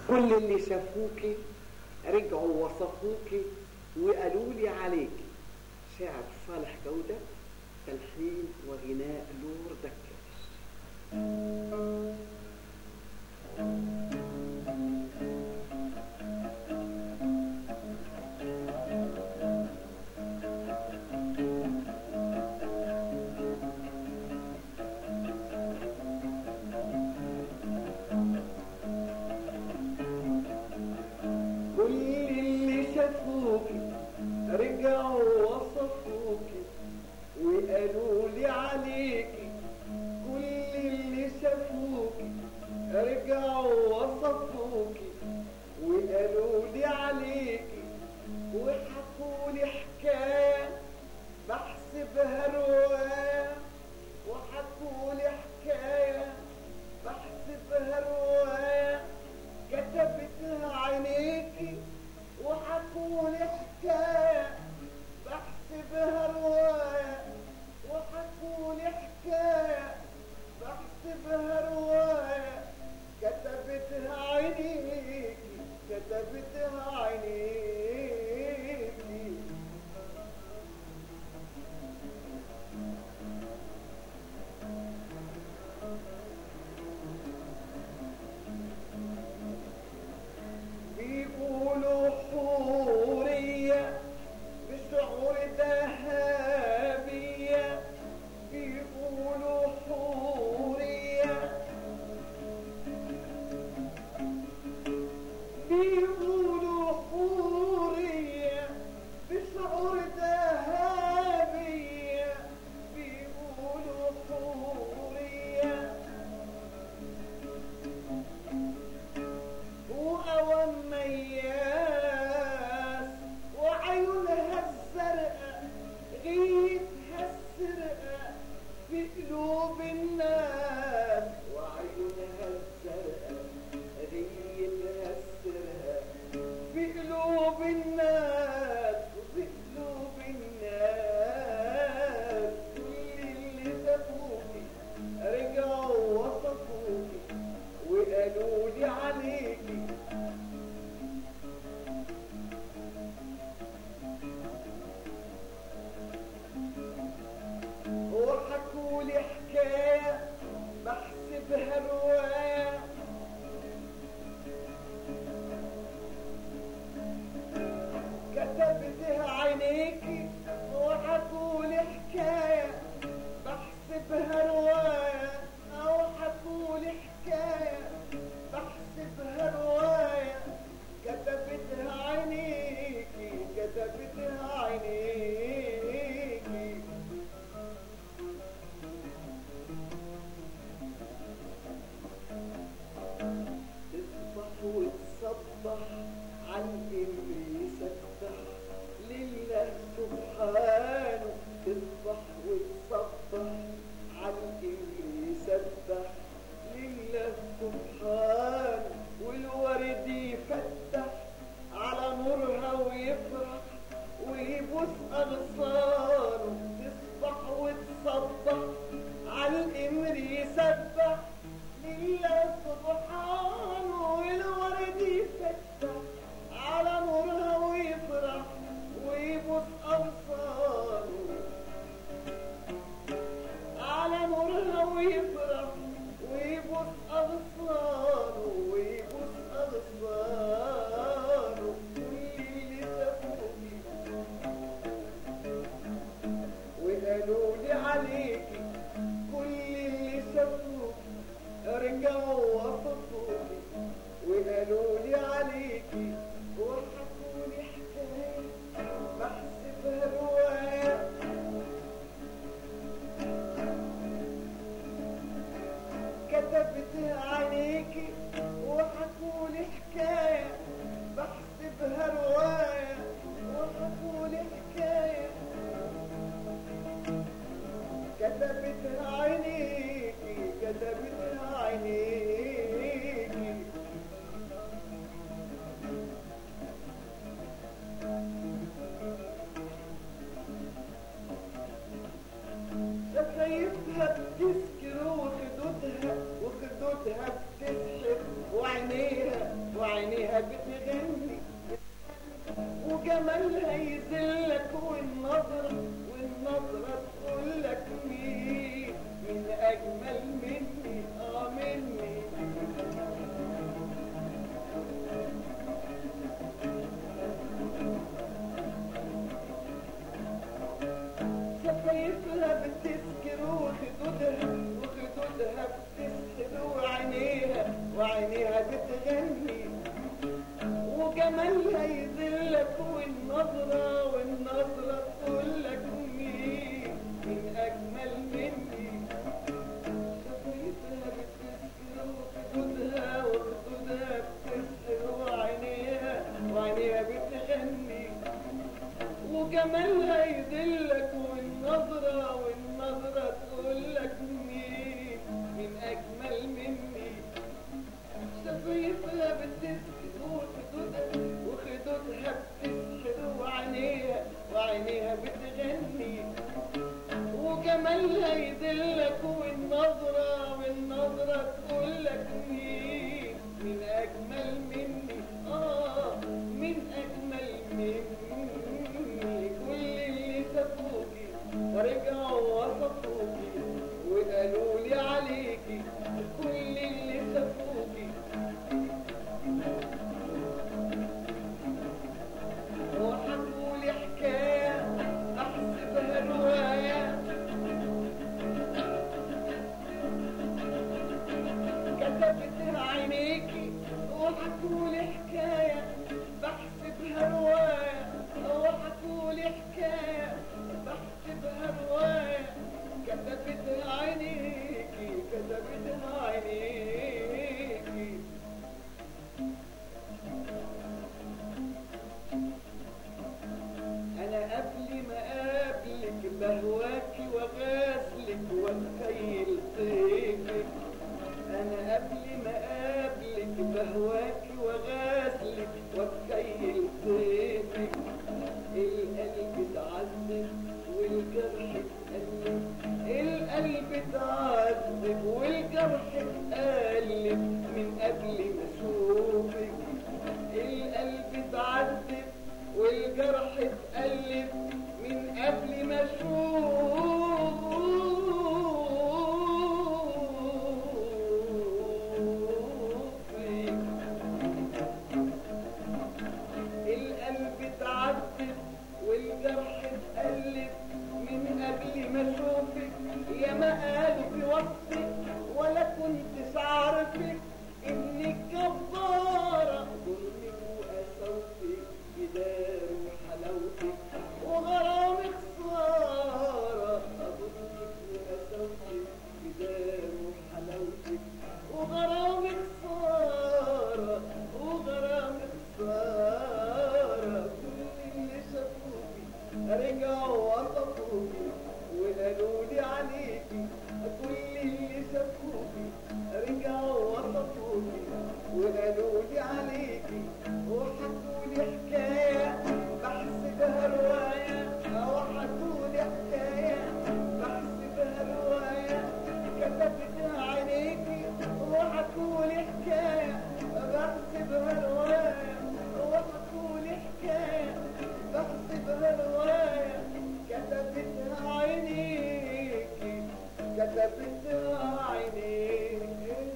كل اللي شافوكي رجعوا وصفوكي وقالوا لي عليكي شاعر صالح جودة تلحين وغناء نور دكاش جمالها يدلك والنظرة والنظرة تقول لك مين من أجمل مني آه من أجمل مني كل اللي سابوكي رجعوا وصفوكي وقالوا لي عليكي كل اللي سابوكي وحكوا لي حكاية أحسبها رواية كتبتها عينيكي وحكوا لي حكاية بحسبها رواية وحكوا لي حكاية بحسبها رواية كتبتها عينيكي كتبتها عينيكي انا قبل ما اقابلك بهواكي وغازلك واتخيل طيفك انا قبل ما اقابلك بهواكي وغازلك واتخيل طيفك القلب اتعذب والجرح اتقلب القلب اتعذب والجرح اتقلب من قبل ما اشوفك القلب اتعذب والجرح اتقلب من قبل ما اشوفك القلب اتعذب والجرح اتقلب من قبل ما اشوفك يا ما قالوا في وصفك ولا كنت عارفك انك جبارة ظلمك وقسوتك جدار وحلاوتك وغرامك خسارة ظلمك وقسوتك جدار وحلاوتك وغرامك خسارة وغرامك خسارة كل اللي شافوكي رجعوا وصفوكي وقالوا لي عليكي كل اللي شافوكي رجعوا وصفوكي وقالوا لي عليكي وحكوا لي حكاية بحسبها رواية وحكوا لي حكاية بحسبها رواية كتبتها عينيكي وحكوا لي حكاية بحسبها رواية وحكوا لي حكاية بحسبها رواية كتبتها عينيكي كتبتها عينيكي